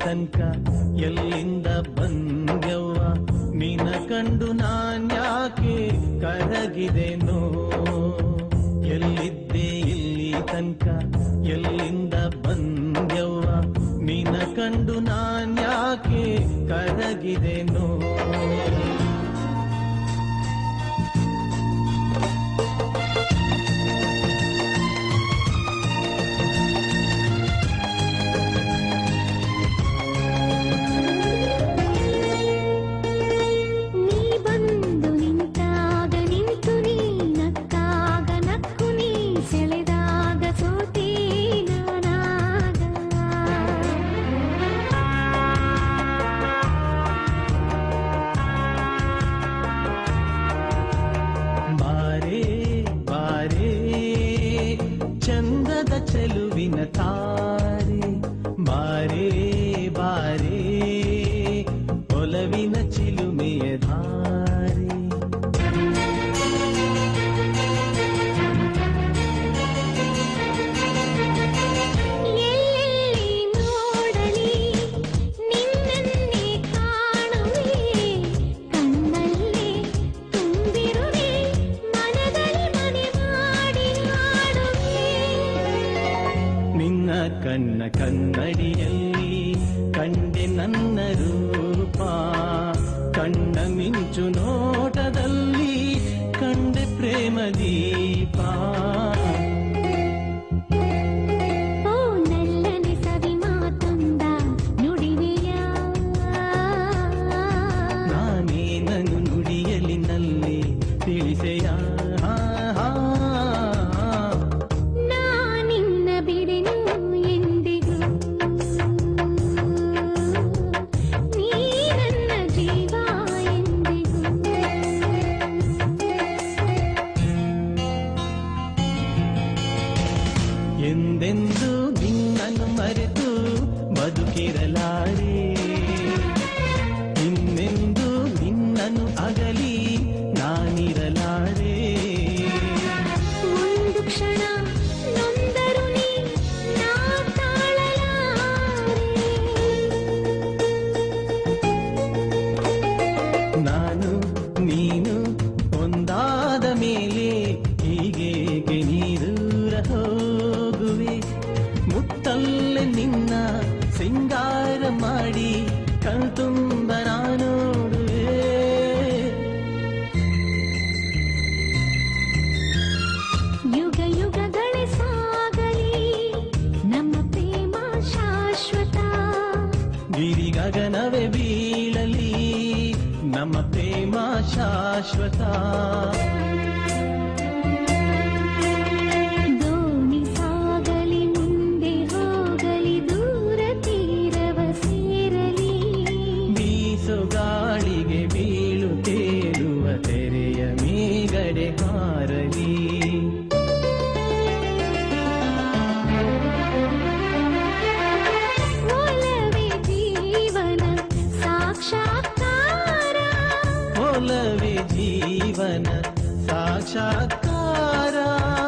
ತನಕ ಎಲ್ಲಿಂದ ಬಂದೆವ್ವ ನಿನ ಕಂಡು ನಾನ್ಯಾಕೆ ಕರಗಿದೆನೋ ಎಲ್ಲಿದ್ದೆ ಇಲ್ಲಿ ತನಕ ಎಲ್ಲಿಂದ ಬಂದೆವ್ವ ನಿನ ಕಂಡು ನಾನ್ಯಾಕೆ ಕರಗಿದೆನೋ ನೀ ಬಂದು ನಿಂತಾಗ ನಿಂತು ನೀ ನಕ್ಕಾಗ ನಕ್ಕು ನೀ ಸೆಳೆದಾಗ ಸೋತೆ ನಾನಾಗ ಬಾರೆ ಬಾರೆ ಚಂದದ ಚೆಲುವಿನ ತಾರೆ ಬಾರೆ ಬಾರೆ ಒಲವಿನ ಚಿಲುಮೆಯ ಧಾರೆ ಎಲ್ಲೆಲ್ಲಿ ನೋಡಲಿ ನಿನ್ನನ್ನೇ ಕಾಣುವೆ ಕಣ್ಣಲ್ಲೇ ತುಂಬಿರುವೆ ಮನದಲ್ಲಿ ಮನೆ ಮಾಡಿ ಹಾಡುವೆ ನಿನ್ನ ಕಣ್ಣ ಕನ್ನಡಿಯಲ್ಲಿ ಕಂಡೆ ನನ್ನ ರೂಪ ಕಣ್ಣ ಮಿಂಚು ನೋಟದಲ್ಲಿ ಕಂಡೆ ಪ್ರೇಮ ದೀಪ ಓ ನಲ್ಲನೆ ಸವಿ ಮಾತೊಂದ ನುಡಿವೆಯ ನಾನೇನನ್ನು ನುಡಿಯಲಿ ನಲ್ಲಿ ತಿಳಿಸೆಯ ನಾನಿನ್ನ ಬಿಡೆನು ಎಂದಿಗೂ ನೀ ನನ್ನ ಜೀವ ಎಂದಿಗೂ ಎಂದೆಂದು ನಿನ್ನನ್ನು ಮರೆತು ಬದುಕಿರಲಾರೆ ಇನ್ನೆಂದು ನಿನ್ನನ್ನು ಅಗಲಿ ನಾನಿರಲಾರೆ ಒಂದು ಕ್ಷಣ ನೊಂದರು ನೀ ನಾ ತಾಳಲಾರೆ ನಾನು ನೀನು ಒಂದಾದ ಮೇಲೆ ಹೀಗೇಗೆ ನೀರೂರ ಹೋಗುವೆ ಮುತ್ತಲ್ಲೇ ನಿನ್ನ ಸಿಂಗಾರ ಮಾಡಿ ಕಣ್ತುಂಬ ನಾನೋಡುವೆ ಯುಗ ಯುಗಗಳೇ ಸಾಗಲಿ ನಮ್ಮ ಪ್ರೇಮ ಶಾಶ್ವತ ಗಿರಿ ಗಗನವೇ ಬೀಳಲಿ ನಮ್ಮ ಪ್ರೇಮ ಶಾಶ್ವತ ದೋಣಿ ಸಾಗಲಿ ಮುಂದೆ ಹೋಗಲಿ ದೂರ ತೀರವ ಸೇರಲಿ ಬೀಸು ಗಾಳಿಗೆ ಬೀಳು ತೇಲುವ ತೆರೆಯ ಮೇಗಡೆ ಹಾರಲಿ ಒಲವೇ ಜೀವನ ಸಾಕ್ಷಾತ್ಕಾರ ಒಲವೇ ಜೀವನ ಸಾಕ್ಷಾತ್ಕಾರ